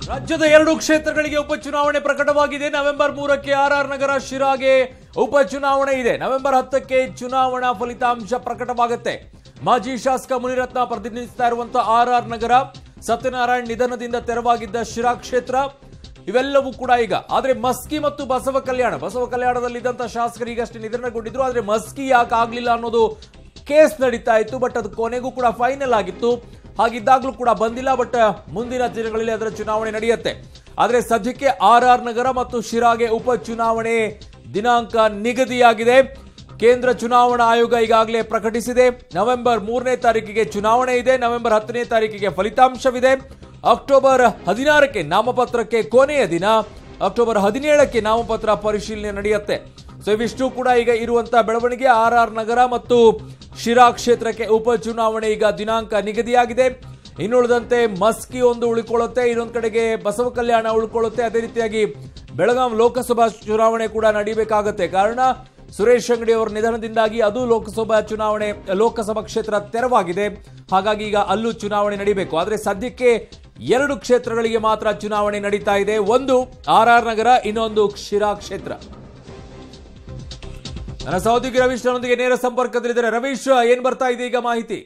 ರಾಜ್ಯದ ಎರಡು ಕ್ಷೇತ್ರಗಳಿಗೆ ಉಪಚುನಾವಣೆ ಪ್ರಕಟವಾಗಿದೆ ನವೆಂಬರ್ ಮೂರಕ್ಕೆ ಆರ್ ಆರ್ ನಗರ ಶಿರಾಗೆ ಉಪಚುನಾವಣೆ ಇದೆ ನವೆಂಬರ್ ಹತ್ತಕ್ಕೆ ಚುನಾವಣಾ ಫಲಿತಾಂಶ ಪ್ರಕಟವಾಗುತ್ತೆ ಮಾಜಿ ಶಾಸಕ ಮುನಿರತ್ನ ಪ್ರತಿನಿಧಿಸ್ತಾ ಇರುವಂತಹ ಆರ್ ಆರ್ ನಗರ ಸತ್ಯನಾರಾಯಣ್ ನಿಧನದಿಂದ ತೆರವಾಗಿದ್ದ ಶಿರಾ ಕ್ಷೇತ್ರ ಇವೆಲ್ಲವೂ ಕೂಡ ಈಗ ಆದ್ರೆ ಮಸ್ಕಿ ಮತ್ತು ಬಸವ ಕಲ್ಯಾಣ ಬಸವ ಕಲ್ಯಾಣದಲ್ಲಿದ್ದಂತ ಶಾಸಕರು ಈಗಷ್ಟೇ ನಿಧನಗೊಂಡಿದ್ರು ಆದ್ರೆ ಮಸ್ಕಿ ಯಾಕೆ ಆಗ್ಲಿಲ್ಲ ಅನ್ನೋದು ಕೇಸ್ ನಡೀತಾ ಇತ್ತು ಬಟ್ ಅದು ಕೊನೆಗೂ ಕೂಡ ಫೈನಲ್ ಆಗಿತ್ತು ಹಾಗಿದ್ದಾಗ್ಲೂ ಕೂಡ ಬಂದಿಲ್ಲ ಬಟ್ ಮುಂದಿನ ದಿನಗಳಲ್ಲಿ ಅದರ ಚುನಾವಣೆ ನಡೆಯುತ್ತೆ ಆದ್ರೆ ಸದ್ಯಕ್ಕೆ ಆರ್ ಆರ್ ನಗರ ಮತ್ತು ಶಿರಾಗೆ ಉಪಚುನಾವಣೆ ದಿನಾಂಕ ನಿಗದಿಯಾಗಿದೆ ಕೇಂದ್ರ ಚುನಾವಣಾ ಆಯೋಗ ಈಗಾಗಲೇ ಪ್ರಕಟಿಸಿದೆ ನವೆಂಬರ್ ಮೂರನೇ ತಾರೀಕಿಗೆ ಚುನಾವಣೆ ಇದೆ ನವೆಂಬರ್ ಹತ್ತನೇ ತಾರೀಕಿಗೆ ಫಲಿತಾಂಶವಿದೆ ಅಕ್ಟೋಬರ್ ಹದಿನಾರಕ್ಕೆ ನಾಮಪತ್ರಕ್ಕೆ ಕೊನೆಯ ದಿನ ಅಕ್ಟೋಬರ್ ಹದಿನೇಳಕ್ಕೆ ನಾಮಪತ್ರ ಪರಿಶೀಲನೆ ನಡೆಯುತ್ತೆ ಸೊ ಇವಿಷ್ಟು ಕೂಡ ಈಗ ಇರುವಂತಹ ಬೆಳವಣಿಗೆ ಆರ್ ಆರ್ ನಗರ ಮತ್ತು ಶಿರಾ ಕ್ಷೇತ್ರಕ್ಕೆ ಉಪಚುನಾವಣೆ ಈಗ ದಿನಾಂಕ ನಿಗದಿಯಾಗಿದೆ ಇನ್ನುಳಿದಂತೆ ಮಸ್ಕಿ ಒಂದು ಉಳ್ಕೊಳ್ಳುತ್ತೆ ಇನ್ನೊಂದು ಕಡೆಗೆ ಬಸವ ಕಲ್ಯಾಣ ಉಳ್ಕೊಳ್ಳುತ್ತೆ ಅದೇ ರೀತಿಯಾಗಿ ಬೆಳಗಾಂ ಲೋಕಸಭಾ ಚುನಾವಣೆ ಕೂಡ ನಡೀಬೇಕಾಗತ್ತೆ ಕಾರಣ ಸುರೇಶ್ ಅಂಗಡಿ ಅವರ ನಿಧನದಿಂದಾಗಿ ಅದು ಲೋಕಸಭಾ ಚುನಾವಣೆ ಲೋಕಸಭಾ ಕ್ಷೇತ್ರ ತೆರವಾಗಿದೆ ಹಾಗಾಗಿ ಈಗ ಅಲ್ಲೂ ಚುನಾವಣೆ ನಡೀಬೇಕು ಆದ್ರೆ ಸದ್ಯಕ್ಕೆ ಎರಡು ಕ್ಷೇತ್ರಗಳಿಗೆ ಮಾತ್ರ ಚುನಾವಣೆ ನಡೀತಾ ಇದೆ ಒಂದು ಆರ್ ಆರ್ ನಗರ ಇನ್ನೊಂದು ಶಿರಾ ಕ್ಷೇತ್ರ ನನ್ನ ಸಹೋದ್ಯೋಗಿ ರವೀಶ್ ನನ್ನೊಂದಿಗೆ ನೇರ ಸಂಪರ್ಕದಲ್ಲಿದ್ದಾರೆ ರವೀಶ್ ಏನ್ ಬರ್ತಾ ಇದೆ ಈಗ ಮಾಹಿತಿ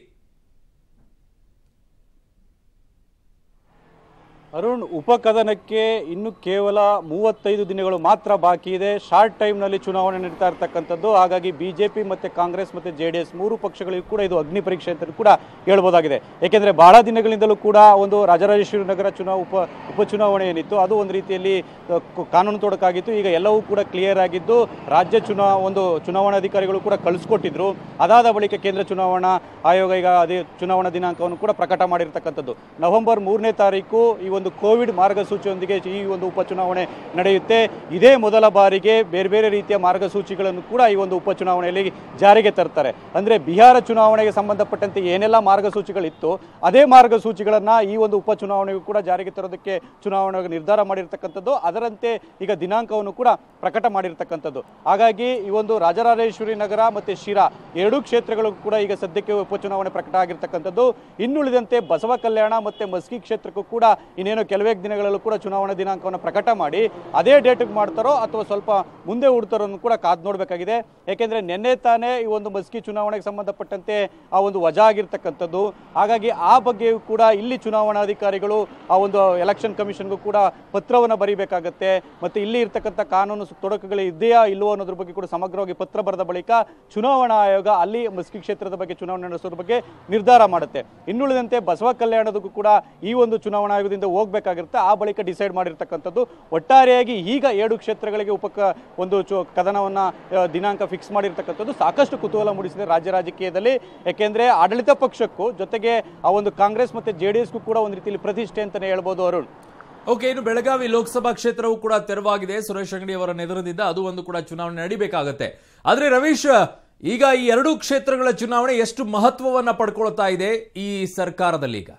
ಅರುಣ್ ಉಪಕದನಕ್ಕೆ ಇನ್ನು ಕೇವಲ ಮೂವತ್ತೈದು ದಿನಗಳು ಮಾತ್ರ ಬಾಕಿ ಇದೆ ಶಾರ್ಟ್ ಟೈಮ್ನಲ್ಲಿ ಚುನಾವಣೆ ನಡೀತಾ ಇರ್ತಕ್ಕಂಥದ್ದು ಹಾಗಾಗಿ ಬಿಜೆಪಿ ಮತ್ತೆ ಕಾಂಗ್ರೆಸ್ ಮತ್ತೆ ಜೆ ಡಿ ಎಸ್ ಮೂರು ಪಕ್ಷಗಳಿಗೂ ಕೂಡ ಇದು ಅಗ್ನಿ ಪರೀಕ್ಷೆ ಅಂತ ಕೂಡ ಹೇಳ್ಬೋದಾಗಿದೆ ಏಕೆಂದರೆ ಬಹಳ ದಿನಗಳಿಂದಲೂ ಕೂಡ ಒಂದು ರಾಜರಾಜೇಶ್ವರಿ ನಗರ ಚುನಾವ ಉಪ ಉಪಚುನಾವಣೆ ಏನಿತ್ತು ಅದು ಒಂದು ರೀತಿಯಲ್ಲಿ ಅ, ಕ- ಕಾನೂನು ತೊಡಕಾಗಿತ್ತು ಈಗ ಎಲ್ಲವೂ ಕೂಡ ಕ್ಲಿಯರ್ ಆಗಿದ್ದು ರಾಜ್ಯ ಚುನಾ ಒಂದು ಚುನಾವಣಾಧಿಕಾರಿಗಳು ಕೂಡ ಕಳಿಸ್ಕೊಟ್ಟಿದ್ರು ಅದಾದ ಬಳಿಕ ಕೇಂದ್ರ ಚುನಾವಣಾ ಆಯೋಗ ಈಗ ಅದೇ ಚುನಾವಣಾ ದಿನಾಂಕವನ್ನು ಕೂಡ ಪ್ರಕಟ ಮಾಡಿರ್ತಕ್ಕಂಥದ್ದು ನವೆಂಬರ್ ಮೂರನೇ ತಾರೀಕು ಈ ಒಂದು ಕೋವಿಡ್ ಮಾರ್ಗಸೂಚಿಯೊಂದಿಗೆ ಈ ಒಂದು ಉಪಚುನಾವಣೆ ನಡೆಯುತ್ತೆ ಇದೇ ಮೊದಲ ಬಾರಿಗೆ ಬೇರೆ ಬೇರೆ ರೀತಿಯ ಮಾರ್ಗಸೂಚಿಗಳನ್ನು ಕೂಡ ಈ ಒಂದು ಉಪಚುನಾವಣೆಯಲ್ಲಿ ಜಾರಿಗೆ ತರ್ತಾರೆ ಅಂದರೆ ಬಿಹಾರ ಚುನಾವಣೆಗೆ ಸಂಬಂಧಪಟ್ಟಂತೆ ಏನೆಲ್ಲ ಮಾರ್ಗಸೂಚಿಗಳಿತ್ತು ಅದೇ ಮಾರ್ಗಸೂಚಿಗಳನ್ನು ಈ ಒಂದು ಉಪಚುನಾವಣೆಗೂ ಕೂಡ ಜಾರಿಗೆ ತರೋದಕ್ಕೆ ಚುನಾವಣಾ ಆಯೋಗ ನಿರ್ಧಾರ ಮಾಡಿರ್ತಕ್ಕಂಥದ್ದು ಅದರಂತೆ ಈಗ ದಿನಾಂಕವನ್ನು ಕೂಡ ಪ್ರಕಟ ಮಾಡಿರ್ತಕ್ಕಂಥದ್ದು ಹಾಗಾಗಿ ಈ ಒಂದು ರಾಜರಾಜೇಶ್ವರಿ ನಗರ ಮತ್ತು ಶಿರಾ ಎರಡೂ ಕ್ಷೇತ್ರಗಳು ಕೂಡ ಈಗ ಸದ್ಯಕ್ಕೆ ಉಪಚುನಾವಣೆ ಪ್ರಕಟ ಆಗಿರ್ತಕ್ಕಂಥದ್ದು ಇನ್ನುಳಿದಂತೆ ಬಸವ ಕಲ್ಯಾಣ ಮತ್ತು ಮಸ್ಕಿ ಕ್ಷೇತ್ರಕ್ಕೂ ಕೂಡ ಇನ್ನೇನು ಕೆಲವೇ ದಿನಗಳಲ್ಲೂ ಕೂಡ ಚುನಾವಣಾ ದಿನಾಂಕವನ್ನು ಪ್ರಕಟ ಮಾಡಿ ಅದೇ ಡೇಟಿಗೆ ಮಾಡ್ತಾರೋ ಅಥವಾ ಸ್ವಲ್ಪ ಮುಂದೆ ಹುಡ್ತಾರೋ ಅನ್ನೋದು ಕೂಡ ಕಾದು ನೋಡಬೇಕಾಗಿದೆ ಯಾಕೆಂದರೆ ನಿನ್ನೆ ತಾನೇ ಈ ಒಂದು ಮಸ್ಕಿ ಚುನಾವಣೆಗೆ ಸಂಬಂಧಪಟ್ಟಂತೆ ಆ ಒಂದು ವಜಾ ಆಗಿರ್ತಕ್ಕಂಥದ್ದು ಹಾಗಾಗಿ ಆ ಬಗ್ಗೆಯೂ ಕೂಡ ಇಲ್ಲಿ ಚುನಾವಣಾಧಿಕಾರಿಗಳು ಆ ಒಂದು ಎಲೆಕ್ಷನ್ ಕಮಿಷನ್ಗೂ ಕೂಡ ಪತ್ರವನ್ನು ಬರೀಬೇಕಾಗತ್ತೆ ಮತ್ತು ಇಲ್ಲಿ ಇರ್ತಕ್ಕಂಥ ಕಾನೂನು ಸು- ತೊಡಕುಗಳು ಇದೆಯಾ ಇಲ್ಲವೋ ಅನ್ನೋದ್ರ ಬಗ್ಗೆ ಕೂಡ ಸಮಗ್ರವಾಗಿ ಪತ್ರ ಬರೆದ ಬಳಿಕ ಚುನಾವಣಾ ಆಯೋಗ ಅಲ್ಲಿ ಮಸ್ಕಿ ಕ್ಷೇತ್ರದ ಬಗ್ಗೆ ಚುನಾವಣೆ ನಡೆಸೋದ್ರ ಬಗ್ಗೆ ನಿರ್ಧಾರ ಮಾಡುತ್ತೆ ಇನ್ನುಳಿದಂತೆ ಬಸವ ಕಲ್ಯಾಣದಕ್ಕೂ ಕೂಡ ಈ ಒಂದು ಚುನಾವಣಾ ಆಯೋಗದಿಂದ ಹೋಗ್ಬೇಕಾಗಿರುತ್ತೆ ಆ ಬಳಿಕ ಡಿಸೈಡ್ ಮಾಡಿರ್ತಕ್ಕಂಥದ್ದು ಒಟ್ಟಾರೆಯಾಗಿ ಈಗ ಏಳು ಕ್ಷೇತ್ರಗಳಿಗೆ ಉಪಕ ಒಂದು ಚು ಕದನವನ್ನ ಆ, ದಿನಾಂಕ ಫಿಕ್ಸ್ ಮಾಡಿರ್ತಕ್ಕಂಥದ್ದು ಸಾಕಷ್ಟು ಕುತೂಹಲ ಮೂಡಿಸಿದೆ ರಾಜ್ಯ ರಾಜಕೀಯದಲ್ಲಿ ಯಾಕೆಂದ್ರೆ ಆಡಳಿತ ಪಕ್ಷಕ್ಕೂ ಜೊತೆಗೆ ಆ ಒಂದು ಕಾಂಗ್ರೆಸ್ ಮತ್ತೆ ಜೆ ಡಿ ಎಸ್ಗೂ ಕೂಡ ಒಂದು ರೀತಿಯಲ್ಲಿ ಪ್ರತಿಷ್ಠೆ ಅಂತಾನೆ ಹೇಳ್ಬೋದು ಅರುಣ್ ಓಕೆ ಇನ್ನು ಬೆಳಗಾವಿ ಲೋಕಸಭಾ ಕ್ಷೇತ್ರವು ಕೂಡ ತೆರವಾಗಿದೆ ಸುರೇಶ್ ಅಂಗಡಿ ಅವರ ನಿಧನದಿಂದ ಅದು ಒಂದು ಕೂಡ ಚುನಾವಣೆ ನಡಿಬೇಕಾಗತ್ತೆ ಆದ್ರೆ ರವೀಶ್ ಈಗ ಈ ಎರಡೂ ಕ್ಷೇತ್ರಗಳ ಚುನಾವಣೆ ಎಷ್ಟು ಮಹತ್ವವನ್ನ ಪಡ್ಕೊಳ್ತಾ ಇದೆ ಈ ಸರ್ಕಾರದಲ್ಲಿ ಈಗ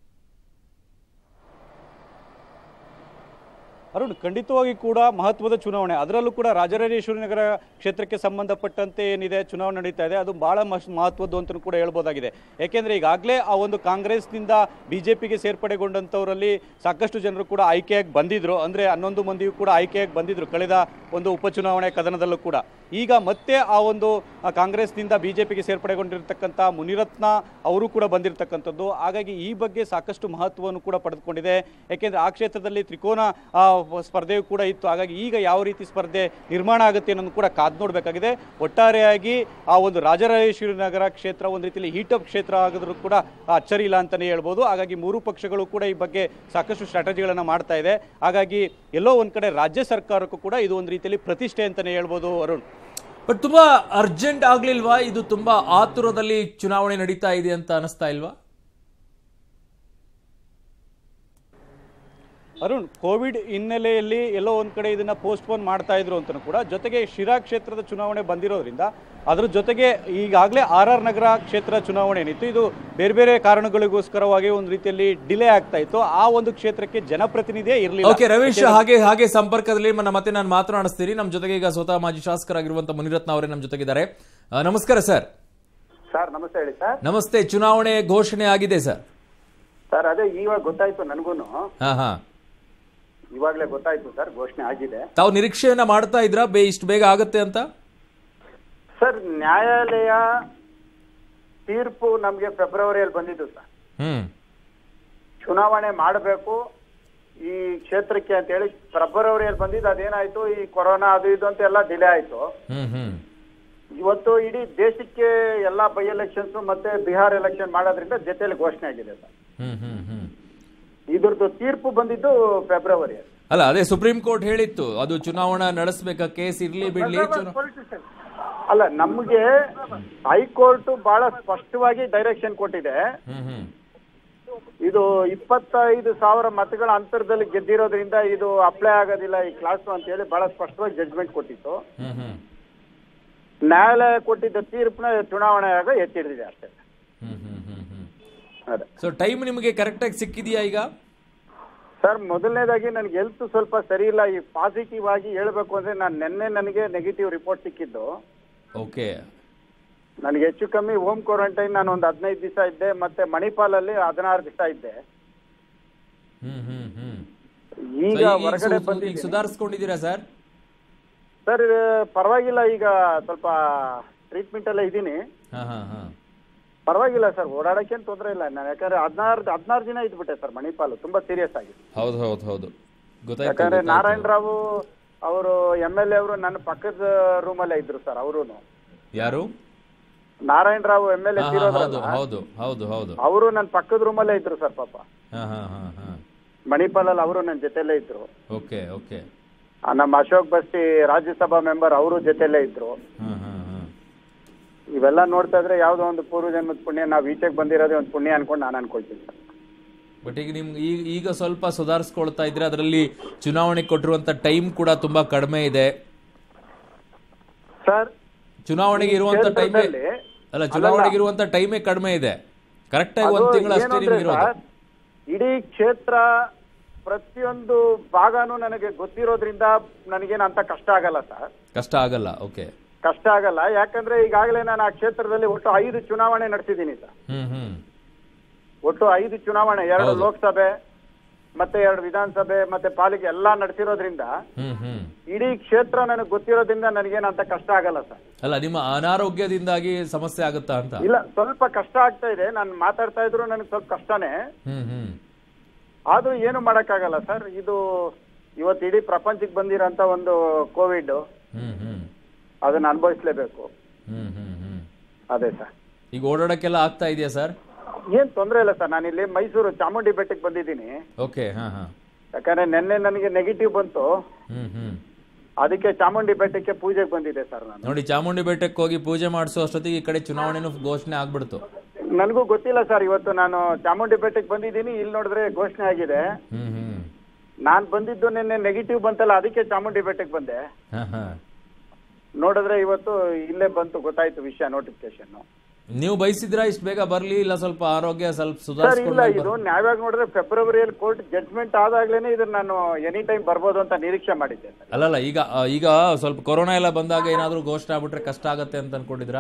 ಅರುಣ್ ಖಂಡಿತವಾಗಿ ಕೂಡ ಮಹತ್ವದ ಚುನಾವಣೆ ಅದರಲ್ಲೂ ಕೂಡ ರಾಜರಾಜೇಶ್ವರಿ ನಗರ ಕ್ಷೇತ್ರಕ್ಕೆ ಸಂಬಂಧಪಟ್ಟಂತೆ ಏನಿದೆ ಚುನಾವಣೆ ನಡೀತಾ ಇದೆ ಅದು ಬಹಳ ಮಹ್- ಮಹತ್ವದ್ದು ಅಂತ ಕೂಡ ಹೇಳ್ಬೋದಾಗಿದೆ ಯಾಕೆಂದ್ರೆ ಈಗಾಗಲೇ ಆ ಒಂದು ಕಾಂಗ್ರೆಸ್ನಿಂದ ಬಿಜೆಪಿಗೆ ಸೇರ್ಪಡೆಗೊಂಡಂಥವರಲ್ಲಿ ಸಾಕಷ್ಟು ಜನರು ಕೂಡ ಆಯ್ಕೆಯಾಗಿ ಬಂದಿದ್ರು ಅಂದ್ರೆ ಹನ್ನೊಂದು ಮಂದಿಯೂ ಕೂಡ ಆಯ್ಕೆಯಾಗಿ ಬಂದಿದ್ರು ಕಳೆದ ಒಂದು ಉಪಚುನಾವಣೆ ಕದನದಲ್ಲೂ ಕೂಡ ಈಗ ಮತ್ತೆ ಆ ಒಂದು ಆ, ಕಾಂಗ್ರೆಸ್ನಿಂದ ಬಿಜೆಪಿಗೆ ಸೇರ್ಪಡೆಗೊಂಡಿರ್ತಕ್ಕಂಥ ಮುನಿರತ್ನ ಅವರು ಕೂಡ ಬಂದಿರತಕ್ಕಂಥದ್ದು ಹಾಗಾಗಿ ಈ ಬಗ್ಗೆ ಸಾಕಷ್ಟು ಮಹತ್ವವನ್ನು ಕೂಡ ಪಡೆದುಕೊಂಡಿದೆ ಯಾಕೆಂದ್ರೆ ಆ ಕ್ಷೇತ್ರದಲ್ಲಿ ತ್ರಿಕೋನ ಆ, ಸ್ಪರ್ಧೆಯು ಕೂಡ ಇತ್ತು ಹಾಗಾಗಿ ಈಗ ಯಾವ ರೀತಿ ಸ್ಪರ್ಧೆ ನಿರ್ಮಾಣ ಆಗುತ್ತೆ ಅನ್ನೋದು ಕೂಡ ಕಾದು ನೋಡಬೇಕಾಗಿದೆ ಒಟ್ಟಾರೆಯಾಗಿ ಆ ಒಂದು ರಾಜರಾಜೇಶ್ವರಿ ನಗರ ಕ್ಷೇತ್ರ ಒಂದು ರೀತಿಯಲ್ಲಿ ಹೀಟಪ್ ಕ್ಷೇತ್ರ ಆಗಿದ್ರು ಕೂಡ ಅಚ್ಚರಿ ಇಲ್ಲ ಅಂತಾನೆ ಹೇಳ್ಬೋದು ಹಾಗಾಗಿ ಮೂರು ಪಕ್ಷಗಳು ಕೂಡ ಈ ಬಗ್ಗೆ ಸಾಕಷ್ಟು ಸ್ಟ್ರಾಟಜಿಗಳನ್ನು ಮಾಡ್ತಾ ಇದೆ ಹಾಗಾಗಿ ಎಲ್ಲೋ ಒಂದ್ ಕಡೆ ರಾಜ್ಯ ಸರ್ಕಾರಕ್ಕೂ ಕೂಡ ಇದು ಒಂದು ರೀತಿಯಲ್ಲಿ ಪ್ರತಿಷ್ಠೆ ಅಂತಾನೆ ಹೇಳ್ಬೋದು ಅರುಣ್ ಬಟ್ ತುಂಬಾ ಅರ್ಜೆಂಟ್ ಆಗ್ಲಿಲ್ವಾ ಇದು ತುಂಬಾ ಆತುರದಲ್ಲಿ ಚುನಾವಣೆ ನಡೀತಾ ಇದೆ ಅಂತ ಅನಿಸ್ತಾ ಇಲ್ವಾ ಅರುಣ್ ಕೋವಿಡ್ ಹಿನ್ನೆಲೆಯಲ್ಲಿ ಎಲ್ಲೋ ಒಂದ್ ಕಡೆ ಇದನ್ನ ಪೋಸ್ಟ್ಪೋನ್ ಮಾಡ್ತಾ ಇದ್ರು ಅಂತಲೂ ಕೂಡ ಜೊತೆಗೆ ಶಿರಾ ಕ್ಷೇತ್ರದ ಚುನಾವಣೆ ಬಂದಿರೋದ್ರಿಂದ ಅದ್ರ ಜೊತೆಗೆ ಈಗಾಗಲೇ ಆರ್ ಆರ್ ನಗರ ಕ್ಷೇತ್ರ ಚುನಾವಣೆ ಏನಿತ್ತು ಇದು ಬೇರೆ ಬೇರೆ ಕಾರಣಗಳಿಗೋಸ್ಕರವಾಗಿ ಒಂದು ರೀತಿಯಲ್ಲಿ ಡಿಲೇ ಆಗ್ತಾ ಇತ್ತು ಆ ಒಂದು ಕ್ಷೇತ್ರಕ್ಕೆ ಜನಪ್ರತಿನಿಧಿಯೇ ಇರಲಿಲ್ಲ ಓಕೆ ರವೀಶ್ ಹಾಗೆ ಹಾಗೆ ಸಂಪರ್ಕದಲ್ಲಿ ನನ್ನ ಮತ್ತೆ ನಾನು ಮಾತನಾಡಿಸ್ತೀನಿ ನಮ್ಮ ಜೊತೆಗೆ ಈಗ ಸ್ವತಃ ಮಾಜಿ ಶಾಸಕರಾಗಿರುವಂತ ಮುನಿರತ್ನ ಅವರೇ ನಮ್ಮ ಜೊತೆಗಿದ್ದಾರೆ ಆ, ನಮಸ್ಕಾರ ಸರ್ ಸರ್ ನಮಸ್ತೆ ಹೇಳಿ ಸರ್ ನಮಸ್ತೆ ಚುನಾವಣೆ ಘೋಷಣೆ ಆಗಿದೆ ಸರ್ ಸರ್ ಅದೇ ಇವಾಗ ಗೊತ್ತಾಯ್ತು ನನಗೂನು ಹಾ ಹಾ ಇವಾಗಲೇ ಗೊತ್ತಾಯ್ತು ಸರ್ ಘೋಷಣೆ ಆಗಿದೆ ತಾವು ನಿರೀಕ್ಷೆಯನ್ನ ಮಾಡ್ತಾ ಇದ್ರಾ ಬೇ ಇಷ್ಟು ಬೇಗ ಆಗತ್ತೆ ಅಂತ ಸರ್ ನ್ಯಾಯಾಲಯ ತೀರ್ಪು ನಮಗೆ ಫೆಬ್ರವರಿಯಲ್ಲಿ ಬಂದಿದ್ದು ಸರ್ ಹ್ಮ್ ಚುನಾವಣೆ ಮಾಡಬೇಕು ಈ ಕ್ಷೇತ್ರಕ್ಕೆ ಅಂತ ಹೇಳಿ ಫೆಬ್ರವರಿಯಲ್ಲಿ ಬಂದಿದ್ದು ಅದೇನಾಯ್ತು ಈ ಕೊರೋನಾ ಅದು ಇದು ಅಂತ ಎಲ್ಲ ಡಿಲೇ ಆಯ್ತು ಹ್ಮ್ ಹ್ಮ್ ಇವತ್ತು ಇಡೀ ದೇಶಕ್ಕೆ ಎಲ್ಲಾ ಬೈ ಎಲೆಕ್ಷನ್ಸ್ ಮತ್ತೆ ಬಿಹಾರ್ ಎಲೆಕ್ಷನ್ ಮಾಡೋದ್ರಿಂದ ಜೊತೆಲಿ ಘೋಷಣೆ ಆಗಿದೆ ಸರ್ ಹ್ಮ್ ಹ್ಮ್ ಹ್ಮ್ ಇದ್ರದ್ದು ತೀರ್ಪು ಬಂದಿದ್ದು ಫೆಬ್ರವರಿ ಅಲ್ಲ ಅದೇ ಸುಪ್ರೀಂ ಕೋರ್ಟ್ ಹೇಳಿತ್ತು ಅದು ಚುನಾವಣಾ ನಡೆಸಬೇಕಾ ಕೇಸ್ ಇರ್ಲಿ ಬಿಡ್ಲಿ ಚುನಾ- ಅಲ್ಲ ನಮಗೆ ಹೈಕೋರ್ಟ್ ಬಹಳ ಸ್ಪಷ್ಟವಾಗಿ ಡೈರೆಕ್ಷನ್ ಕೊಟ್ಟಿದೆ ಹ್ಮ್ ಹ್ಮ್ ಇದು ಇಪ್ಪತ್ತೈದು ಸಾವಿರ ಮತಗಳ ಅಂತರದಲ್ಲಿ ಗೆದ್ದಿರೋದ್ರಿಂದ ಇದು ಅಪ್ಲೈ ಆಗೋದಿಲ್ಲ ಈ ಕ್ಲಾಸ್ ಅಂತ ಹೇಳಿ ಬಹಳ ಸ್ಪಷ್ಟವಾಗಿ ಜಡ್ಜ್ಮೆಂಟ್ ಕೊಟ್ಟಿತ್ತು ಹ್ಮ್ ಹ್ಮ್ ನ್ಯಾಯಾಲಯ ಕೊಟ್ಟಿದ್ದ ತೀರ್ಪನ್ನ ಚುನಾವಣೆ ಆಗ ಎತ್ತಿಡಿದಿದೆ ಅಷ್ಟೇ ಹ್ಮ್ ಹ್ಮ್ ಹ್ಮ್ ಹ್ಮ್ ಅದೇ ಸೊ ಟೈಮ್ ನಿಮಗೆ ಕರೆಕ್ಟಾಗಿ ಸಿಕ್ಕಿದೆಯಾ ಈಗ ಸರ್ ಮೊದಲನೇದಾಗಿ ನನಗೆ ಹೆಲ್ತ್ ಸ್ವಲ್ಪ ಸರಿ ಇಲ್ಲ ಈ ಪಾಸಿಟಿವ್ ಆಗಿ ಹೇಳ್ಬೇಕು ಅಂದ್ರೆ ನಾನು ನಿನ್ನೆ ನನಗೆ ನೆಗೆಟಿವ್ ರಿಪೋರ್ಟ್ ಸಿಕ್ಕಿದ್ದು ಓಕೆ ನನಗೆ ಹೆಚ್ಚು ಕಮ್ಮಿ ಹೋಮ್ ಕ್ವಾರಂಟೈನ್ ನಾನು ಒಂದು ಹದಿನೈದು ದಿವಸ ಇದ್ದೆ ಮತ್ತೆ ಮಣಿಪಾಲಲ್ಲಿ ಹದಿನಾರು ದಿವಸ ಇದ್ದೆ ಹ್ಮ್ ಹ್ಮ್ ಹ್ಮ್ ಈಗ So, ಈಗ ಹೊರಗಡೆ ಸು- ಈಗ ಬಂದಿದ್ದೀನಿ ಸುಧಾರಿಸ್ಕೊಂಡಿದ್ದೀರಾ ಸರ್ ಸರ್ ಪರವಾಗಿಲ್ಲ ಈಗ ಸ್ವಲ್ಪ ಟ್ರೀಟ್ಮೆಂಟ್ ಎಲ್ಲ ಇದ್ದೀನಿ ಹಾ ಹಾ ಹಾ ಪರವಾಗಿಲ್ಲ ಸರ್ ಓಡಾಡಕ್ಕೇನು ತೊಂದರೆ ಇಲ್ಲ ನಾನು ಯಾಕಂದ್ರೆ ಹದಿನಾರು ಹದಿನಾರು ದಿನ ಇದ್ಬಿಟ್ಟೆ ಸರ್ ಮಣಿಪಾಲು ತುಂಬಾ ಸೀರಿಯಸ್ ಆಗಿ ಹೌದು ಹೌದು ಹೌದು ಗೊತ್ತಾಯ್ತು ಯಾಕಂದ್ರೆ ಗೊತ್ತಾಯ್ತು. ನಾರಾಯಣ ರಾವು ಅವರು ಎಮ್ ಎಲ್ ಎ ಅವರು ನನ್ನ ಪಕ್ಕದ ರೂಮಲ್ಲೇ ಇದ್ರು ಸರ್ ಅವರು ಯಾರು Narayana Rao M L A ಹಾ, ಹಾ, ಹೌದು ಹೌದು ಹೌದು ಹೌದು ಅವರು ನನ್ನ ಪಕ್ಕದ ರೂಮಲ್ಲೇ ಇದ್ರು ಸರ್ ಪಾಪ ಹಾ ಹಾ ಹಾ ಹಾ ಮಣಿಪಾಲಲ್ಲಿ ಅವರು ನನ್ನ ಜೊತೆಲೇ ಇದ್ರು ಓಕೆ ಓಕೆ ಆ, ನಮ್ಮ ಅಶೋಕ್ ಬಸ್ತಿ ರಾಜ್ಯಸಭಾ ಮೆಂಬರ್ ಅವರು ಜೊತೆಲೇ ಇದ್ರು ಹಾ ಹಾ ಹಾ ಇವೆಲ್ಲ ನೋಡ್ತಾ ಇದ್ರೆ ಯಾವ್ದೋ ಒಂದು ಪೂರ್ವ ಜನ್ಮದ ಪುಣ್ಯ ನಾವು ಈಚೆಗೆ ಬಂದಿರೋದೇ ಒಂದು ಪುಣ್ಯ ಅನ್ಕೊಂಡು ನಾನು ಅನ್ಕೊಳ್ತೀನಿ ಸರ್ ಬಟ್ ಈಗ ನಿಮ್ಗೆ ಈಗ ಈಗ ಸ್ವಲ್ಪ ಸುಧಾರಿಸ್ಕೊಳ್ತಾ ಇದ್ರೆ ಅದರಲ್ಲಿ ಚುನಾವಣೆ ಕೊಟ್ಟಿರುವಂತ ಟೈಮ್ ಕೂಡ ತುಂಬಾ ಕಡಿಮೆ ಇದೆ ಸರ್ ಚುನಾವಣೆಗೆ ಇರುವಂತ ಟೈಮೇ ಕ್ಷೇತ್ರದಲ್ಲಿ ಅಲ್ಲ ಚುನಾವಣೆಗೆ ಇರುವಂತ ಟೈಮೇ ಕಡಿಮೆ ಇದೆ ಕರೆಕ್ಟ್ ಆಗಿ ಅದು ಒಂದ್ ತಿಂಗಳು ಅಷ್ಟೇ ಏನು ನಿಮ್ಗೆ ಅಂದ್ರೆ ಇರೋದು ಸರ್, ಇಡೀ ಕ್ಷೇತ್ರ ಪ್ರತಿಯೊಂದು ಭಾಗನೂ ನನಗೆ ಗೊತ್ತಿರೋದ್ರಿಂದ ನನಗೇನು ಅಂತ ಕಷ್ಟ ಆಗಲ್ಲ ಸರ್ ಕಷ್ಟ ಆಗಲ್ಲ ಓಕೆ ಕಷ್ಟ ಆಗಲ್ಲ ಯಾಕಂದ್ರೆ ಈಗಾಗಲೇ ನಾನು ಆ ಕ್ಷೇತ್ರದಲ್ಲಿ ಒಟ್ಟು ಐದು ಚುನಾವಣೆ ನಡೆಸಿದ್ದೀನಿ ಸರ್ ಹ್ಮ್ ಹ್ಮ್ ಒಟ್ಟು ಐದು ಚುನಾವಣೆ ಎರಡು ಹೌದು. ಲೋಕಸಭೆ ಮತ್ತೆ ಎರಡು ವಿಧಾನಸಭೆ ಮತ್ತೆ ಪಾಲಿಕೆ ಎಲ್ಲಾ ನಡೆಸಿರೋದ್ರಿಂದ ಹ್ಮ್ ಹ್ಮ್ ಇಡೀ ಕ್ಷೇತ್ರ ನನಗೆ ಗೊತ್ತಿರೋದ್ರಿಂದ ನನಗೇನಂತ ಕಷ್ಟ ಆಗಲ್ಲ ಸರ್ ಅಲ್ಲ ನಿಮ್ಮ ಅನಾರೋಗ್ಯದಿಂದಾಗಿ ಸಮಸ್ಯೆ ಆಗುತ್ತಾ ಅಂತ ಇಲ್ಲ ಸ್ವಲ್ಪ ಕಷ್ಟ ಆಗ್ತಾ ಇದೆ ನಾನು ಮಾತಾಡ್ತಾ ಇದ್ರು ನನಗೆ ಸ್ವಲ್ಪ ಕಷ್ಟನೇ ಹ್ಮ್ ಹ್ಮ್ ಆದ್ರೂ ಏನು ಮಾಡಕ್ಕಾಗಲ್ಲ ಸರ್ ಇದು ಇವತ್ತು ಇಡೀ ಪ್ರಪಂಚಕ್ಕೆ ಬಂದಿರೋಂತ ಒಂದು ಕೋವಿಡ್ ಹ್ಮ್ ಹ್ಮ್ ಅದನ್ನ ಅನುಭವಿಸ್ಲೇಬೇಕು ಹ್ಮ್ ಹ್ಮ್ ಹ್ಮ್ ಅದೇ ಸರ್ ಈಗ ಓಡಾಡಕ್ಕೆಲ್ಲ ಆಗ್ತಾ ಇದೆಯಾ ಸರ್ ಏನ್ ತೊಂದರೆ ಇಲ್ಲ ಸರ್ ನಾನಿಲ್ಲಿ ಮೈಸೂರು ಚಾಮುಂಡಿ ಬೆಟ್ಟಕ್ಕೆ ಬಂದಿದ್ದೀನಿ ಓಕೆ ಹಾ ಹಾ ಯಾಕಂದ್ರೆ ನಿನ್ನೆ ನನಗೆ ನೆಗೆಟಿವ್ ಬಂತು ಹ್ಮ್ ಹ್ಮ್ ಅದಕ್ಕೆ ಚಾಮುಂಡಿ ಬೆಟ್ಟಕ್ಕೆ ಪೂಜೆಗೆ ಬಂದಿದ್ದೆ ಸರ್ ನಾನು ನೋಡಿ ಚಾಮುಂಡಿ ಬೆಟ್ಟಕ್ಕೆ ಹೋಗಿ ಪೂಜೆ ಮಾಡಿಸೋ ಅಷ್ಟೊತ್ತಿಗೆ ಈ ಕಡೆ ಚುನಾವಣೆನೂ ಘೋಷಣೆ ಆಗ್ಬಿಡ್ತು ನನಗೂ ಗೊತ್ತಿಲ್ಲ ಸರ್ ಇವತ್ತು ನಾನು ಚಾಮುಂಡಿ ಬೆಟ್ಟಕ್ಕೆ ಬಂದಿದ್ದೀನಿ ಇಲ್ಲಿ ನೋಡಿದ್ರೆ ಘೋಷಣೆ ಆಗಿದೆ ಹ್ಮ್ ಹ್ಮ್ ನಾನ್ ಬಂದಿದ್ದು ನಿನ್ನೆ ನೆಗೆಟಿವ್ ಬಂತಲ್ಲ ಅದಕ್ಕೆ ಚಾಮುಂಡಿ ಬೆಟ್ಟಕ್ಕೆ ಬಂದೆ ಹಾ ಹಾ ನೋಡಿದ್ರೆ ಇವತ್ತು ಇಲ್ಲೇ ಬಂತು ಗೊತ್ತಾಯ್ತು ವಿಷಯ ನೋಟಿಫಿಕೇಶನ್ ನೀವು ಬಯಸಿದ್ರಾ ಇಷ್ಟು ಬೇಗ ಬರ್ಲಿ ಇಲ್ಲ ಸ್ವಲ್ಪ ಆರೋಗ್ಯ ಸ್ವಲ್ಪ ಸರ್ ಇಲ್ಲ ಸುಧಾರಿಸ್ಕೊಂಡು ಇದು ನ್ಯಾಯವಾಗಿ ನೋಡಿದ್ರೆ ಫೆಬ್ರವರಿಯಲ್ಲಿ ಕೋರ್ಟ್ ಜಡ್ಜ್ಮೆಂಟ್ ಆದಾಗ್ಲೇನೆ ಇದನ್ನ ನಾನು ಎನಿ ಟೈಮ್ ಬರ್ಬೋದು ಅಂತ ನಿರೀಕ್ಷೆ ಮಾಡಿದ್ದೆ ಸರ್ ಅಲ್ಲಲ್ಲ ಈಗ ಆ, ಈಗ ಸ್ವಲ್ಪ ಕೊರೋನಾ ಎಲ್ಲ ಬಂದಾಗ ಏನಾದ್ರೂ ಘೋಷಣೆ ಆಗ್ಬಿಟ್ರೆ ಕಷ್ಟ ಆಗತ್ತೆ ಅಂತ ಅನ್ಕೊಂಡಿದ್ರಾ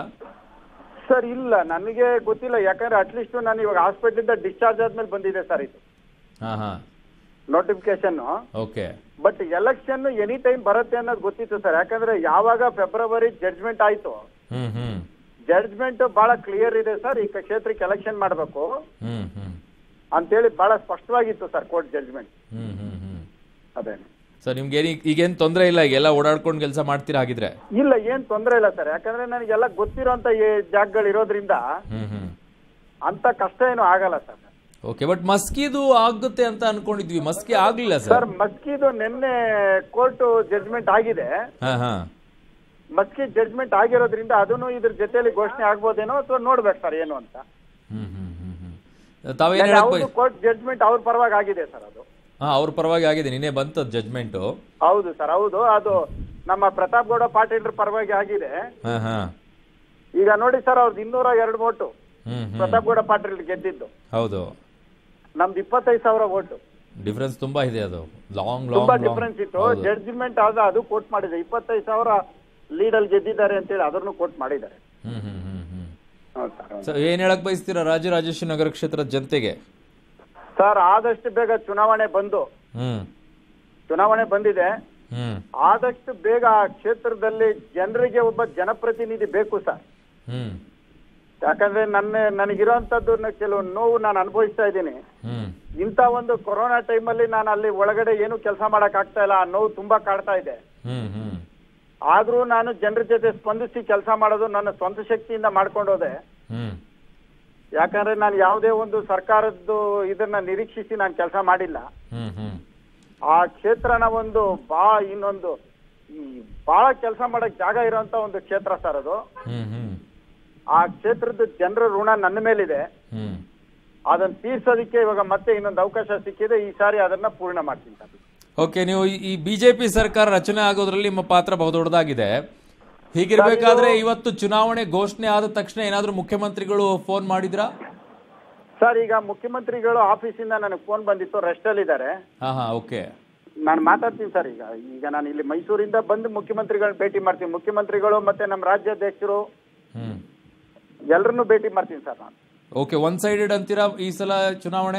ಸರ್ ಇಲ್ಲ ನನಗೆ ಗೊತ್ತಿಲ್ಲ ಯಾಕಂದ್ರೆ ಅಟ್ಲೀಸ್ಟ್ ನಾನು ಇವಾಗ ಹಾಸ್ಪಿಟಲ್ ಡಿಸ್ಚಾರ್ಜ್ ಆದ್ಮೇಲೆ ಬಂದಿದೆ ಸರ್ ಇದು ಹಾ ಹಾ notification okay but election any time ಬರುತ್ತೆ ಅನ್ನೋದು ಗೊತ್ತಿತ್ತು ಸರ್ ಯಾಕಂದ್ರೆ ಯಾವಾಗ ಫೆಬ್ರವರಿ ಜಡ್ಜ್ಮೆಂಟ್ ಆಯ್ತು ಹ್ಮ್ ಹ್ಮ್ ಜಡ್ಜ್ಮೆಂಟ್ ಬಹಳ ಕ್ಲಿಯರ್ ಇದೆ ಸರ್ ಈ ಕ್ಷೇತ್ರಕ್ಕೆ ಎಲೆಕ್ಷನ್ ಮಾಡಬೇಕು ಹ್ಮ್ ಹ್ಮ್ ಅಂತೇಳಿ ಬಹಳ ಸ್ಪಷ್ಟವಾಗಿತ್ತು ಸರ್ ಕೋರ್ಟ್ ಜಡ್ಜ್ಮೆಂಟ್ ಹ್ಮ್ ಹ್ಮ್ ಹ್ಮ್ ಅದೇ ಸರ್ ನಿಮ್ಗೆ ಏನ್ ಈಗೇನ್ ತೊಂದರೆ ಇಲ್ಲ ಈಗೆಲ್ಲ ಓಡಾಡ್ಕೊಂಡು ಕೆಲಸ ಮಾಡ್ತೀರಾ ಹಾಗಿದ್ರೆ ಇಲ್ಲ ಏನ್ ತೊಂದರೆ ಇಲ್ಲ ಸರ್ ಯಾಕಂದ್ರೆ ನನಗೆಲ್ಲ ಗೊತ್ತಿರೋಂತ ಈ ಜಾಗಗಳು ಇರೋದ್ರಿಂದ ಹ್ಮ್ ಹ್ಮ್ ಅಂತ ಕಷ್ಟ ಏನು ಆಗಲ್ಲ ಸರ್ ಓಕೆ ಬಟ್ ಮಸ್ಕಿದು ಆಗುತ್ತೆ ಅಂತ ಅನ್ಕೊಂಡಿದ್ವಿ ಮಸ್ಕಿ ಆಗ್ಲಿಲ್ಲ ಸರ್ ಸರ್ ಮಸ್ಕಿದು ನಿನ್ನೆ ಕೋರ್ಟ್ ಜಡ್ಜ್ಮೆಂಟ್ ಆಗಿದೆ ಹಾ ಹಾ ಮಸ್ಕಿ ಜಡ್ಜ್ಮೆಂಟ್ ಆಗಿರೋದ್ರಿಂದ ಅದನ್ನು ಇದ್ರ ಜೊತೆಲಿ ಘೋಷಣೆ ಆಗ್ಬೋದೇನೋ ಅಥವಾ ನೋಡ್ಬೇಕು ಸರ್ ಏನು ಅಂತ ಹ್ಮ್ ಹ್ಮ್ ಹ್ಮ್ ಹ್ಮ್ ತಾವೇನ್ ಹೇಳಕ್ ಬಯ ಕೋರ್ಟ್ ಜಡ್ಜ್ಮೆಂಟ್ ಅವ್ರ ಪರವಾಗಿ ಆಗಿದೆ ಸರ್ ಅದು ಹಾ ಅವ್ರ ಪರವಾಗಿ ಆಗಿದೆ ನಿನ್ನೆ ಬಂತದ್ ಜಜ್ಮೆಂಟ್ ಹೌದು ಸರ್ ಹೌದು ಅದು ನಮ್ಮ ಪ್ರತಾಪ್ ಗೌಡ ಪಾಟೀಲ್ರ ಪರವಾಗಿ ಆಗಿದೆ ಹಾ ಹಾ ಈಗ ನೋಡಿ ಸರ್ ಅವ್ರದ್ದು ಇನ್ನೂರ ಎರಡು ಓಟು ಹ್ಮ್ ಹ್ಮ್ ಪ್ರತಾಪ್ ಗೌಡ ಪಾಟೀಲ್ ಗೆದ್ದಿದ್ದು ಹೌದು ನಮ್ದು ಇಪ್ಪತ್ತೈದು ಸಾವಿರ ಓಟು ಡಿಫ್ರೆನ್ಸ್ ತುಂಬಾ ಇದೆ ಅದು ಲಾಂಗ್ ತುಂಬಾ ಲಾಂಗ್ ಡಿಫ್ರೆನ್ಸ್ ಇತ್ತು ಲಾಂಗ್ ಜಡ್ಜ್ಮೆಂಟ್ ಆದ ಅದು ಕೋಟ್ ಮಾಡಿದೆ ಇಪ್ಪತ್ತೈದು ಸಾವಿರ ಲೀಡ್ ಅಲ್ಲಿ ಗೆದ್ದಿದ್ದಾರೆ ಅಂತೇಳಿ ಅದನ್ನು ಕೋಟ್ ಮಾಡಿದ್ದಾರೆ ಹ್ಮ್ ಹ್ಮ್ ಹ್ಮ್ ಹ್ಮ್ ಹೌದು ಸರ್ ಹೌದು. ಸೊ ಏನ್ ಹೇಳಕ್ ಬಯಸ್ತೀರಾ ರಾಜರಾಜೇಶ್ವರಿ ನಗರ ಕ್ಷೇತ್ರದ ಜನತೆಗೆ ಸರ್ ಆದಷ್ಟು ಬೇಗ ಚುನಾವಣೆ ಬಂದು ಹ್ಮ್ ಚುನಾವಣೆ ಬಂದಿದೆ ಹ್ಮ್ ಆದಷ್ಟು ಬೇಗ ಆ ಕ್ಷೇತ್ರದಲ್ಲಿ ಜನರಿಗೆ ಒಬ್ಬ ಜನಪ್ರತಿನಿಧಿ ಬೇಕು ಸರ್ ಹ್ಮ್ ಯಾಕಂದ್ರೆ ನನ್ನ ನನಗಿರೋಂಥದ್ದು ಕೆಲವು ನೋವು ನಾನು ಅನುಭವಿಸ್ತಾ ಇದ್ದೀನಿ ಹ್ಮ್ ಇಂಥ ಒಂದು ಕೊರೋನಾ ಟೈಮಲ್ಲಿ ನಾನು ಅಲ್ಲಿ ಒಳಗಡೆ ಏನು ಕೆಲಸ ಮಾಡಕ್ ಆಗ್ತಾ ಇಲ್ಲ ಆ ನೋವು ತುಂಬಾ ಕಾಡ್ತಾ ಇದೆ ಹ್ಮ್ ಹ್ಮ್ ಆದ್ರೂ ನಾನು ಜನರ ಜೊತೆ ಸ್ಪಂದಿಸಿ ಕೆಲಸ ಮಾಡೋದು ನನ್ನ ಸ್ವಂತ ಶಕ್ತಿಯಿಂದ ಮಾಡ್ಕೊಂಡು ಹೋದೆ ಹ್ಮ್ ಯಾಕಂದ್ರೆ ನಾನು ಯಾವುದೇ ಒಂದು ಸರ್ಕಾರದ್ದು ಇದನ್ನ ನಿರೀಕ್ಷಿಸಿ ನಾನು ಕೆಲಸ ಮಾಡಿಲ್ಲ ಹ್ಮ್ ಹ್ಮ್ ಆ ಕ್ಷೇತ್ರನ ಒಂದು ಬಾ ಇನ್ನೊಂದು ಈ ಬಹಳ ಕೆಲಸ ಮಾಡಕ್ ಜಾಗ ಇರೋಂತ ಒಂದು ಕ್ಷೇತ್ರ ಸರ್ ಅದು ಹ್ಮ್ ಹ್ಮ್ ಆ ಕ್ಷೇತ್ರದ ಜನರ ಋಣ ನನ್ನ ಮೇಲಿದೆ ಹ್ಮ್ ಅದನ್ನ ತೀರ್ಸೋದಕ್ಕೆ ಇವಾಗ ಮತ್ತೆ ಇನ್ನೊಂದು ಅವಕಾಶ ಸಿಕ್ಕಿದೆ ಈ ಸಾರಿ ಅದನ್ನ ಪೂರ್ಣ ಮಾಡ್ತೀನಿ ಸರ್ ಓಕೆ ನೀವು ಈ- ಈ ಬಿಜೆಪಿ ಸರ್ಕಾರ ರಚನೆ ಆಗೋದ್ರಲ್ಲಿ ನಿಮ್ಮ ಪಾತ್ರ ಬಹುದೊಡ್ಡದಾಗಿದೆ ಹೀಗಿರ್ಬೇಕಾದ್ರೆ ಇವತ್ತು ಚುನಾವಣೆ ಘೋಷಣೆ ಆದ ತಕ್ಷಣ ಏನಾದ್ರೂ ಮುಖ್ಯಮಂತ್ರಿಗಳು ಫೋನ್ ಮಾಡಿದ್ರಾ ಸರ್ ಈಗ ಮುಖ್ಯಮಂತ್ರಿಗಳು ಆಫೀಸಿಂದ ನನಗೆ ಫೋನ್ ಬಂದಿತ್ತು ರೆಸ್ಟ್ ಅಲ್ಲಿ ಇದ್ದಾರೆ ಹಾ ಹಾ ಓಕೆ ನಾನು ಮಾತಾಡ್ತೀನಿ ಸರ್ ಈಗ ಈಗ ನಾನು ಇಲ್ಲಿ ಮೈಸೂರಿಂದ ಬಂದು ಮುಖ್ಯಮಂತ್ರಿಗಳನ್ನ ಭೇಟಿ ಮಾಡ್ತೀನಿ ಮುಖ್ಯಮಂತ್ರಿಗಳು ಮತ್ತೆ ನಮ್ಮ ರಾಜ್ಯಾಧ್ಯಕ್ಷರು ಹ್ಮ್ ಎಲ್ಲರನ್ನೂ ಭೇಟಿ ಮಾಡ್ತೀನಿ ಸರ್ ನಾನು ಓಕೆ ಒನ್ ಸೈಡೆಡ್ ಅಂತೀರಾ ಈ ಸಲ ಚುನಾವಣೆ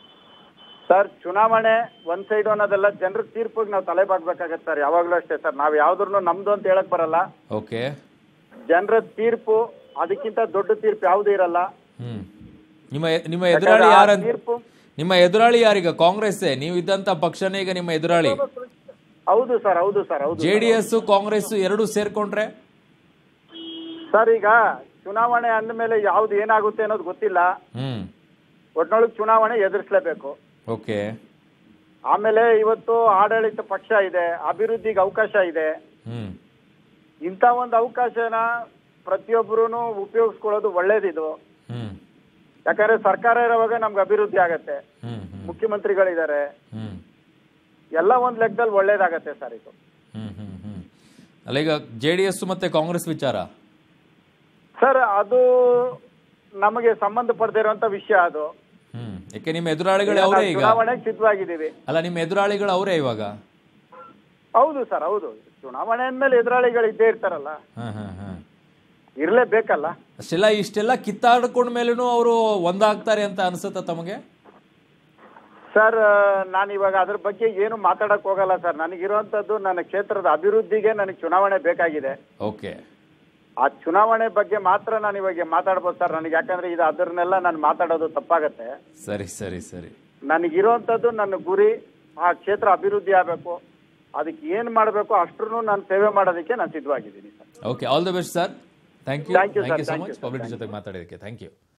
ಸರ್ ಚುನಾವಣೆ ಒಂದ್ ಸೈಡ್ ಅನ್ನೋದೆಲ್ಲ ಜನರ ತೀರ್ಪಿಗೆ ನಾವು ತಲೆ ಬಾಗ್ಬೇಕಾಗತ್ತೆ ಸರ್ ಯಾವಾಗ್ಲೂ ಅಷ್ಟೇ ಸರ್ ನಾವು ಯಾವ್ದ್ರೂ ನಮ್ದು ಅಂತ ಹೇಳಕ್ ಬರಲ್ಲ ಓಕೆ ಜನರ ತೀರ್ಪು ಅದಕ್ಕಿಂತ ದೊಡ್ಡ ತೀರ್ಪು ಯಾವುದೂ ಇರಲ್ಲ ಹ್ಮ್ ನಿಮ್ಮ ಎ- ನಿಮ್ಮ ಎದುರಾಳಿ ಯಾಕಂದ್ರೆ ಆ ಯಾರಂತ ತೀರ್ಪು ನಿಮ್ಮ ಎದುರಾಳಿ ಯಾರೀಗ ಕಾಂಗ್ರೆಸ್ ನೀವು ಇದ್ದಂತ ಪಕ್ಷನೇ ಈಗ ನಿಮ್ಮ ಎದುರಾಳಿ ಹೌದು ಸರ್ ಹೌದು ಸರ್ ಹೌದು ಜೆ ಡಿ ಎಸ್ ಕಾಂಗ್ರೆಸ್ ಎರಡು ಸೇರ್ಕೊಂಡ್ರೆ ಸರ್ ಈಗ ಚುನಾವಣೆ ಅಂದಮೇಲೆ ಯಾವ್ದು ಏನಾಗುತ್ತೆ ಅನ್ನೋದು ಗೊತ್ತಿಲ್ಲ ಹ್ಮ್ ಒಟ್ನೊಳಗೆ ಚುನಾವಣೆ ಎದುರಿಸಲೇಬೇಕು ಓಕೆ ಆಮೇಲೆ ಇವತ್ತು ಆಡಳಿತ ಪಕ್ಷ ಇದೆ ಅಭಿವೃದ್ಧಿಗೆ ಅವಕಾಶ ಇದೆ ಹ್ಮ್ ಇಂಥ ಒಂದು ಅವಕಾಶನ ಪ್ರತಿಯೊಬ್ಬರೂ ಉಪಯೋಗಿಸ್ಕೊಳ್ಳೋದು ಒಳ್ಳೇದಿದು ಹ್ಮ್ ಯಾಕಂದ್ರೆ ಸರ್ಕಾರ ಇರುವಾಗ ನಮ್ಗೆ ಅಭಿವೃದ್ಧಿ ಆಗತ್ತೆ ಹ್ಮ್ ಹ್ಮ್ ಮುಖ್ಯಮಂತ್ರಿಗಳಿದ್ದಾರೆ ಹ್ಮ್ ಎಲ್ಲ ಒಂದ್ ಲೆಕ್ಕದಲ್ಲಿ ಒಳ್ಳೇದಾಗತ್ತೆ ಸರ್ ಇದು ಹ್ಮ್ ಹ್ಮ್ ಹ್ಮ್ ಅಲ್ಲ ಈಗ ಜೆ ಡಿ ಎಸ್ ಮತ್ತೆ ಕಾಂಗ್ರೆಸ್ ವಿಚಾರ ಸರ್ ಅದು ನಮಗೆ ಸಂಬಂಧಪಡದಿರುವಂತ ವಿಷಯ ಅದು ಹ್ಮ್ ಯಾಕೆ ನಿಮ್ಮ ಎದುರಾಳಿಗಳು ಅವರೇ ನಾವು ಈಗ ಚುನಾವಣೆಗೆ ಸಿದ್ಧವಾಗಿದ್ದೀವಿ ಅಲ್ಲ ನಿಮ್ಮ ಎದುರಾಳಿಗಳು ಅವರೇ ಇವಾಗ ಹೌದು ಸರ್ ಹೌದು ಚುನಾವಣೆ ಅಂದ್ಮೇಲೆ ಎದುರಾಳಿಗಳು ಇದ್ದೇ ಇರ್ತಾರಲ್ಲ ಹ್ಮ್ ಹ್ಮ್ ಹ್ಮ್ ಇರ್ಲೇಬೇಕಲ್ಲ ಅಷ್ಟೆಲ್ಲ ಇಷ್ಟೆಲ್ಲ ಕಿತ್ತಾಡ್ಕೊಂಡ ಮೇಲೂ ಅವರು ಒಂದಾಗ್ತಾರೆ ಅಂತ ಅನ್ಸುತ್ತಾ ತಮಗೆ ಸರ್ ನಾನು ಇವಾಗ ಅದ್ರ ಬಗ್ಗೆ ಏನು ಮಾತಾಡಕ್ ಹೋಗಲ್ಲ ಸರ್ ನನಗಿರುವಂತದ್ದು ನನ್ನ ಕ್ಷೇತ್ರದ ಅಭಿವೃದ್ಧಿಗೆ ನನಗೆ ಚುನಾವಣೆ ಬೇಕಾಗಿದೆ ಓಕೆ ಆ ಚುನಾವಣೆ ಬಗ್ಗೆ ಮಾತ್ರ ನಾನು ಇವಾಗ ಮಾತಾಡ್ಬೋದು ಸರ್ ನನಗೆ ಯಾಕಂದ್ರೆ ಇದು ಅದನ್ನೆಲ್ಲ ನಾನು ಮಾತಾಡೋದು ತಪ್ಪಾಗತ್ತೆ ಸರಿ ಸರಿ ಸರಿ ನನಗಿರುವಂತದ್ದು ನನ್ನ ಗುರಿ ಆ ಕ್ಷೇತ್ರ ಅಭಿವೃದ್ಧಿ ಆಗಬೇಕು ಅದಕ್ಕೆ ಏನ್ ಮಾಡಬೇಕು ಅಷ್ಟ್ರು ನಾನು ಸೇವೆ ಮಾಡೋದಕ್ಕೆ ನಾನು ಸಿದ್ಧವಾಗಿದ್ದೀನಿ sir okay all the best sir thank you Thank you, thank you sir. So Thank much you, sir. Public ಜೊತೆ ಮಾತಾಡೋದಕ್ಕೆ ಥ್ಯಾಂಕ್ ಯು